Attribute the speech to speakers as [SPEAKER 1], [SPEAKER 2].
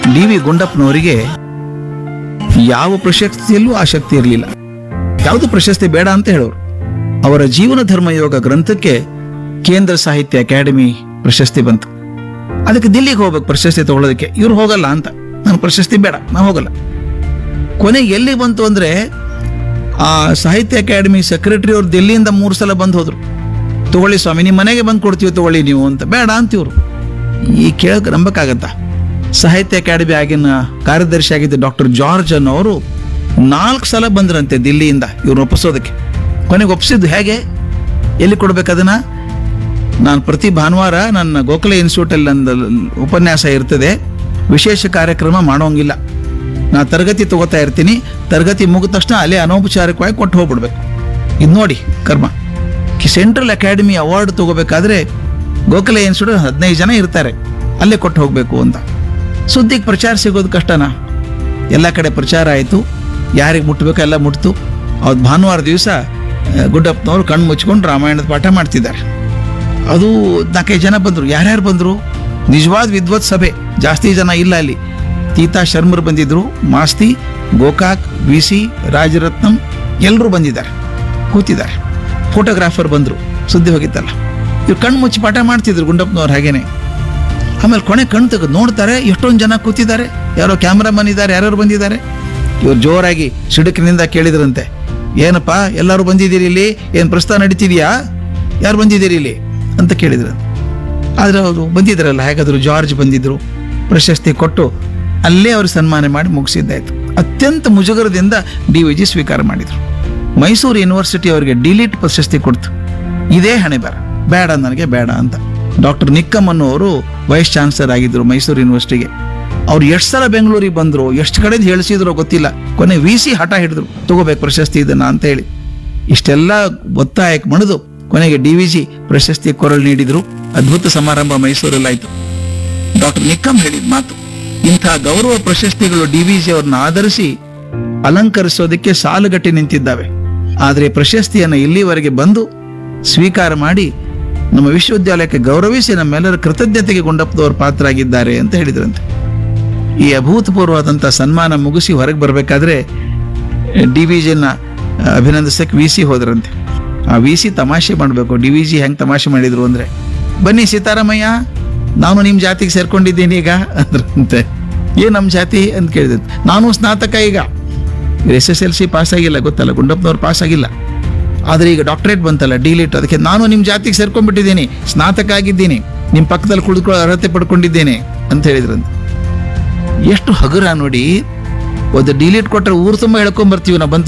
[SPEAKER 1] D V ಗುಂಡಪ್ಪನವರಿಗೆ ಯಾವ ಪ್ರಶಸ್ತಿಯಲ್ಲೂ ಆಸಕ್ತಿ ಇರಲಿಲ್ಲ ಯಾವುದು ಪ್ರಶಸ್ತಿ ಬೇಡ ಅಂತ ಹೇಳೋರು ಅವರ ಜೀವನ ಧರ್ಮಯೋಗ ಗ್ರಂಥಕ್ಕೆ ಕೇಂದ್ರ ಸಾಹಿತ್ಯ ಅಕಾಡೆಮಿ ಪ್ರಶಸ್ತಿ ಬಂತು ಅದಕ್ಕೆ ದಿಲ್ಲಿಗೆ ಹೋಗ್ಬೇಕು ಪ್ರಶಸ್ತಿ ತಗೊಳ್ಳೋದಕ್ಕೆ ಇವ್ರು ಹೋಗಲ್ಲ ಅಂತ ನಾನು ಪ್ರಶಸ್ತಿ ಬೇಡ ನಾನು ಹೋಗಲ್ಲ ಕೊನೆಗೆ ಎಲ್ಲಿ ಬಂತು ಅಂದ್ರೆ ಆ ಸಾಹಿತ್ಯ ಅಕಾಡೆಮಿ ಸೆಕ್ರೆಟರಿ ಅವ್ರು ದಿಲ್ಲಿಯಿಂದ ಮೂರು ಸಲ ಬಂದು ಹೋದ್ರು ತಗೊಳ್ಳಿ ಸ್ವಾಮಿ ನಿಮ್ಮ ಮನೆಗೆ ಬಂದು ಕೊಡ್ತೀವಿ ತಗೊಳ್ಳಿ ನೀವು ಅಂತ ಬೇಡ ಅಂತಿವ್ರು ಈ ಕೇಳಕ್ ನಂಬಕ್ಕಾಗತ್ತ ಸಾಹಿತ್ಯ ಅಕಾಡೆಮಿ ಆಗಿನ ಕಾರ್ಯದರ್ಶಿ ಆಗಿದ್ದ ಡಾಕ್ಟರ್ ಜಾರ್ಜ್ ಅನ್ನೋರು ನಾಲ್ಕು ಸಲ ಬಂದ್ರಂತೆ ದಿಲ್ಲಿಯಿಂದ ಇವ್ರನ್ನ ಒಪ್ಪಿಸೋದಕ್ಕೆ ಕೊನೆಗೆ ಒಪ್ಪಿಸಿದ್ದು ಹೇಗೆ ಎಲ್ಲಿ ಕೊಡ್ಬೇಕು ಅದನ್ನ ನಾನು ಪ್ರತಿ ಭಾನುವಾರ ನನ್ನ ಗೋಖಲೆ ಇನ್ಸ್ಟಿಟ್ಯೂಟಲ್ಲಿ ನಂದು ಉಪನ್ಯಾಸ ಇರ್ತದೆ ವಿಶೇಷ ಕಾರ್ಯಕ್ರಮ ಮಾಡೋಂಗಿಲ್ಲ ನಾ ತರಗತಿ ತಗೋತಾ ಇರ್ತೀನಿ ತರಗತಿ ಮುಗಿದ ತಕ್ಷಣ ಅಲ್ಲೇ ಅನೌಪಚಾರಿಕವಾಗಿ ಕೊಟ್ಟು ಹೋಗ್ಬಿಡ್ಬೇಕು ಇದು ನೋಡಿ ಕರ್ಮ ಸೆಂಟ್ರಲ್ ಅಕಾಡೆಮಿ ಅವಾರ್ಡ್ ತಗೋಬೇಕಾದ್ರೆ ಗೋಖಲೆ ಇನ್ಸ್ಟಿಟ್ಯೂಟ್ ಹದಿನೈದು ಜನ ಇರ್ತಾರೆ ಅಲ್ಲೇ ಕೊಟ್ಟು ಹೋಗಬೇಕು ಅಂತ ಸುದ್ದಿಗೆ ಪ್ರಚಾರ ಸಿಗೋದು ಕಷ್ಟನಾ ಎಲ್ಲ ಕಡೆ ಪ್ರಚಾರ ಆಯಿತು ಯಾರಿಗೆ ಮುಟ್ಟಬೇಕು ಎಲ್ಲ ಮುಟ್ತು ಅವತ್ತು ಭಾನುವಾರ ದಿವಸ ಗುಡ್ಡಪ್ಪನವರು ಕಣ್ಣು ಮುಚ್ಕೊಂಡು ರಾಮಾಯಣದ ಪಾಠ ಮಾಡ್ತಿದ್ದಾರೆ ಅದು ನಾಲ್ಕೈದು ಜನ ಬಂದರು ಯಾರ್ಯಾರು ಬಂದರು ನಿಜವಾದ ವಿದ್ವತ್ ಸಭೆ ಜಾಸ್ತಿ ಜನ ಇಲ್ಲ ಅಲ್ಲಿ ತೀತಾ ಶರ್ಮರ್ ಬಂದಿದ್ರು ಮಾಸ್ತಿ ಗೋಕಾಕ್ ವಿ ಸಿ ರಾಜರತ್ನಂ ಎಲ್ಲರೂ ಬಂದಿದ್ದಾರೆ ಕೂತಿದ್ದಾರೆ ಫೋಟೋಗ್ರಾಫರ್ ಬಂದರು ಸುದ್ದಿ ಹೋಗಿತ್ತಲ್ಲ ಇವ್ರು ಕಣ್ಣು ಮುಚ್ಚಿ ಪಾಠ ಮಾಡ್ತಿದ್ರು ಗುಂಡಪ್ಪನವ್ರು ಹಾಗೇನೆ ಆಮೇಲೆ ಕೊನೆ ಕಣ್ಣು ತೆಗೆದು ನೋಡ್ತಾರೆ ಎಷ್ಟೊಂದು ಜನ ಕೂತಿದ್ದಾರೆ ಯಾರೋ ಕ್ಯಾಮ್ರಾಮನ್ ಇದ್ದಾರೆ ಯಾರ್ಯಾರು ಬಂದಿದ್ದಾರೆ ಇವ್ರು ಜೋರಾಗಿ ಸಿಡುಕಿನಿಂದ ಕೇಳಿದ್ರಂತೆ ಏನಪ್ಪ ಎಲ್ಲರೂ ಬಂದಿದ್ದೀರಿ ಇಲ್ಲಿ ಏನು ಪ್ರಸ್ತಾವ ನಡೀತಿದ್ಯಾ ಯಾರು ಬಂದಿದ್ದೀರಿ ಇಲ್ಲಿ ಅಂತ ಕೇಳಿದ್ರು ಆದ್ರೆ ಅವರು ಬಂದಿದ್ರಲ್ಲ ಹೇಗಾದ್ರು ಜಾರ್ಜ್ ಬಂದಿದ್ರು ಪ್ರಶಸ್ತಿ ಕೊಟ್ಟು ಅಲ್ಲೇ ಅವರು ಸನ್ಮಾನ ಮಾಡಿ ಮುಗಿಸಿದ್ದಾಯ್ತು ಅತ್ಯಂತ ಮುಜುಗರದಿಂದ ಡಿ ವಿ ಜಿ ಸ್ವೀಕಾರ ಮಾಡಿದ್ರು ಮೈಸೂರು ಯೂನಿವರ್ಸಿಟಿ ಅವರಿಗೆ ಡಿಲೀಟ್ ಪ್ರಶಸ್ತಿ ಕೊಡ್ತು ಇದೇ ಹಣೆ ಬರ ಬೇಡ ನನಗೆ ಬೇಡ ಅಂತ ಡಾಕ್ಟರ್ ನಿಕ್ಕಮ್ ಅನ್ನೋರು ವೈಸ್ ಚಾನ್ಸಲರ್ ಆಗಿದ್ರು ಮೈಸೂರು ಯೂನಿವರ್ಸಿಟಿಗೆ ಅವ್ರು ಎಷ್ಟು ಸಲ ಬೆಂಗಳೂರಿಗೆ ಬಂದ್ರು ಎಷ್ಟು ಕಡೆಯಿಂದ ಹೇಳಿಸಿದ್ರು ಗೊತ್ತಿಲ್ಲ ಕೊನೆ ವಿ ಸಿ ಹಠ ಹಿಡಿದ್ರು ತಗೋಬೇಕು ಪ್ರಶಸ್ತಿ ಇದನ್ನ ಅಂತ ಹೇಳಿ ಇಷ್ಟೆಲ್ಲ ಒತ್ತಾಯಕ್ಕೆ ಮಣಿದು ಕೊನೆಗೆ ಡಿ ವಿ ಜಿ ಪ್ರಶಸ್ತಿ ಕೊರಳು ನೀಡಿದ್ರು ಅದ್ಭುತ ಸಮಾರಂಭ ಮೈಸೂರಲ್ಲಾಯ್ತು ಡಾಕ್ಟರ್ ನಿಕ್ಕಮ್ ಹೇಳಿದ ಮಾತು ಇಂಥ ಗೌರವ ಪ್ರಶಸ್ತಿಗಳು ಡಿ ವಿ ಜಿ ಅವ್ರನ್ನ ಆಧರಿಸಿ ಅಲಂಕರಿಸೋದಕ್ಕೆ ಸಾಲುಗಟ್ಟಿ ನಿಂತಿದ್ದಾವೆ ಆದರೆ ಪ್ರಶಸ್ತಿಯನ್ನು ಇಲ್ಲಿವರೆಗೆ ಬಂದು ಸ್ವೀಕಾರ ಮಾಡಿ ನಮ್ಮ ವಿಶ್ವವಿದ್ಯಾಲಯಕ್ಕೆ ಗೌರವಿಸಿ ನಮ್ಮೆಲ್ಲರ ಕೃತಜ್ಞತೆಗೆ ಗುಂಡಪ್ಪದವರು ಪಾತ್ರರಾಗಿದ್ದಾರೆ ಅಂತ ಹೇಳಿದ್ರಂತೆ ಈ ಅಭೂತಪೂರ್ವವಾದಂಥ ಸನ್ಮಾನ ಮುಗಿಸಿ ಹೊರಗೆ ಬರಬೇಕಾದ್ರೆ ಡಿ ವಿ ಜಿನ ಅಭಿನಂದಿಸಕ್ಕೆ ವಿ ಸಿ ಹೋದ್ರಂತೆ ಆ ವಿ ಸಿ ತಮಾಷೆ ಮಾಡಬೇಕು ಡಿ ವಿ ಜಿ ಹೆಂಗೆ ತಮಾಷೆ ಮಾಡಿದ್ರು ಅಂದರೆ ಬನ್ನಿ ಸೀತಾರಾಮಯ್ಯ ನಾನು ನಿಮ್ಮ ಜಾತಿಗೆ ಸೇರ್ಕೊಂಡಿದ್ದೀನಿ ಈಗ ಅಂದ್ರಂತೆ ಏನು ನಮ್ಮ ಜಾತಿ ಅಂತ ಕೇಳಿದೆ ನಾನು ಸ್ನಾತಕ ಈಗ S S L C pass ಆಗಿಲ್ಲ ಗೊತ್ತಲ್ಲ ಗುಂಡಪ್ಪನವ್ರು ಪಾಸ್ ಆಗಿಲ್ಲ ಆದರೆ ಈಗ ಡಾಕ್ಟರೇಟ್ ಬಂತಲ್ಲ ಡಿಲಿಟ್ ಅದಕ್ಕೆ ನಾನು ನಿಮ್ಮ ಜಾತಿಗೆ ಸೇರ್ಕೊಂಡ್ಬಿಟ್ಟಿದ್ದೀನಿ ಸ್ನಾತಕ ಆಗಿದ್ದೀನಿ ನಿಮ್ಮ ಪಕ್ಕದಲ್ಲಿ ಕುಳಿತುಕೊಳ್ಳೋ ಅರ್ಹತೆ ಪಡ್ಕೊಂಡಿದ್ದೇನೆ ಅಂತ ಹೇಳಿದ್ರಂತೆ ಎಷ್ಟು ಹಗುರ ನೋಡಿ ಒಂದು ಡಿಲೀಟ್ ಕೊಟ್ಟರೆ ಊರು ತುಂಬ ಹೇಳ್ಕೊಂಬರ್ತೀವಿ ನಾವು ಬಂತು